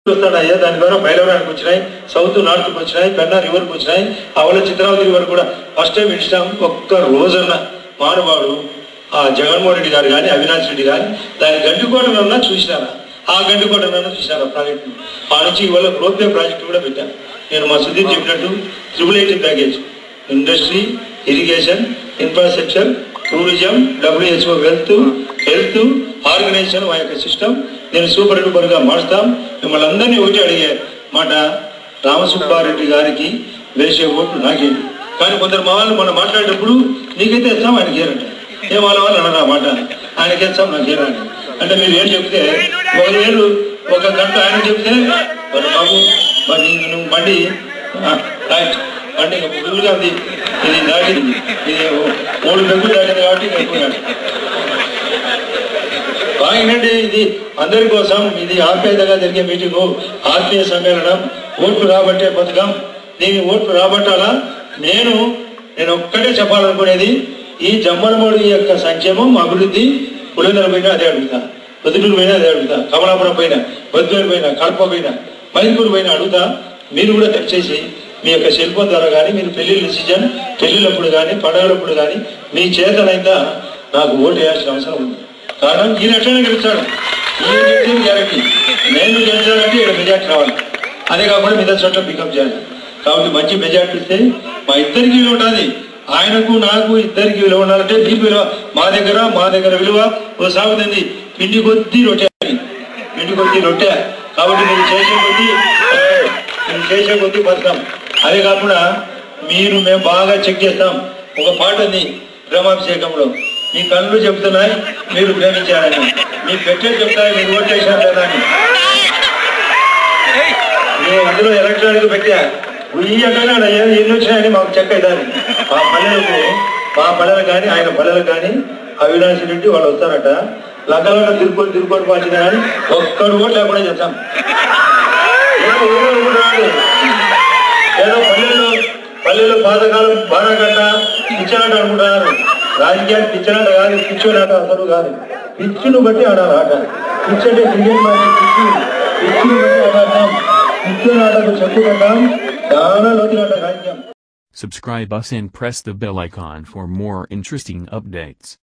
చూస్తాడయ్యా దాని ద్వారా బయలువరానికి వచ్చినాయి సౌత్ నార్త్కి వచ్చినాయి పెన్నా రివర్కి వచ్చినాయి అవల చిత్రావతి రివర్ కూడా ఫస్ట్ టైం ఇష్టం ఒక్క రోజన్న మానవాడు ఆ జగన్మోహన్ రెడ్డి గారు కానీ అవినాష్ రెడ్డి కానీ దాని గంటుకోటనన్నా చూసినారా ఆ గంటుకోటనన్నా చూసినారా ప్రాజెక్ట్ ఆ నుంచి ఇవాళ గ్రోత్ ప్రాజెక్ట్ కూడా పెట్టాను నేను మా సుధీర్ చెప్పినట్టు triple eighteen package industry irrigation infrastructure tourism WHO wealth health organization మా యొక్క సిస్టమ్ నేను సూపర్ డూపర్ గా మారుస్తాం మిమ్మల్ని అందరినీ ఒకటి అడిగే మాట రామసుబ్బారెడ్డి గారికి వేసే ఓట్లు నాకేంటి కానీ కొందరు మా వాళ్ళు మనం మాట్లాడేటప్పుడు నీకైతే ఇస్తాం ఆయనకి ఏరంట ఏ వాళ్ళ వాళ్ళు అనరా మాట ఆయనకి ఇస్తాం నాకు ఏరండి అంటే మీరు ఏం చెప్తే ఒక వేలు ఒక గంట ఆయన చెప్తే మరి బాబు మరి నీకు నువ్వు బండి ఆ, రైట్. బండి ఫుల్గా ఉంది ఇది దాటింది ఇది మూడు పెగ్గులు దాటింది కాబట్టి ఇంకా ఎక్కువ దాటింది. బాగుందండి ఇది అందరి కోసం ఇది ఆప్యాయతగా జరిగే మీటింగ్ ఆత్మీయ సమ్మేళనం ఓట్లు రాబట్టే పథకం దీని ఓట్లు రాబట్టాలా నేను నేను ఒక్కటే చెప్పాలనుకునేది ఈ జమ్మలమూడి యొక్క సంక్షేమం అభివృద్ధి పులిందర పైన అదే అడుగుతా పొద్దుటూరు పైన అదే అడుగుతా కమలాపురం పైన బద్వేరు పైన కడప పైన మైల్పూర్ పైన అడుగుతా మీరు కూడా దయచేసి మీ యొక్క శిల్పం ద్వారా కానీ మీరు పెళ్లిళ్ళ సీజన్ పెళ్లిళ్ళప్పుడు కానీ పండుగలప్పుడు కానీ మీ చేతనైతే నాకు ఓటు వేయాల్సిన అవసరం ఉంది కారణం ఈ లక్షణం గెలిచాడు ఈ గెలిచిన గ్యారంటీ నేను గెలిచానంటే ఇక్కడ మెజార్టీ రావాలి అదే కాకుండా మిగతా చోట్ల పికప్ చేయాలి కాబట్టి మంచి మెజార్టీ ఇస్తే మా ఇద్దరికి విలువ ఉంటుంది ఆయనకు నాకు ఇద్దరికి విలువ ఉండాలంటే మీకు విలువ మా దగ్గర మా దగ్గర విలువ ఓ సాగుతుంది పిండి కొద్దీ రొట్టె అని. పిండి కొద్దీ రొట్టె కాబట్టి మీరు చేసే కొద్దీ మీరు చేసే కొద్దీ బతుకాం అదే కాకుండా మీరు మేము బాగా చెక్ చేస్తాం ఒక పాట ఉంది ప్రేమాభిషేకంలో మీ కళ్ళు చెప్తున్నాయి మీరు ప్రేమించారని మీ పెట్టే చెప్తాయి మీరు ఓటేశారు కదా అని మేము అందులో ఎలక్ట్రానిక్ పెట్టా ఉయ్యగానే ఆడ ఏ- ఎన్ని వచ్చినాయని మాకు చెక్ అవుతారు మా పల్లెలకు మా పల్లెలు కానీ ఆయన పల్లెలకు కానీ అవినాష్ రెడ్డి వాళ్ళు వస్తారట లక్కలక్క తిరుపతి తిరుపతి పార్టీ కానీ ఒక్కడు కూడా లేకుండా చెప్తాం ఏదో ఊరు అనుకుంటున్నాడు. ఏదో పల్లెల్లో పల్లెల్లో పాతకాలం బాణాగట్ట పిచ్చనాట అనుకుంటున్నారు రాజకీయాలు పిచ్చనాట కాదు పిచ్చోనాట అసలు కాదు పిచ్చును బట్టి ఆడాలి ఆట పిచ్ అంటే క్రికెట్ మ్యాచ్ పిచ్చి పిచ్చును బట్టి ఆడాలి పిచ్చోనాటకు చెప్పుకుంటాం చాలా లోతుగా రాజకీయం Subscribe us and press the bell icon for more interesting updates.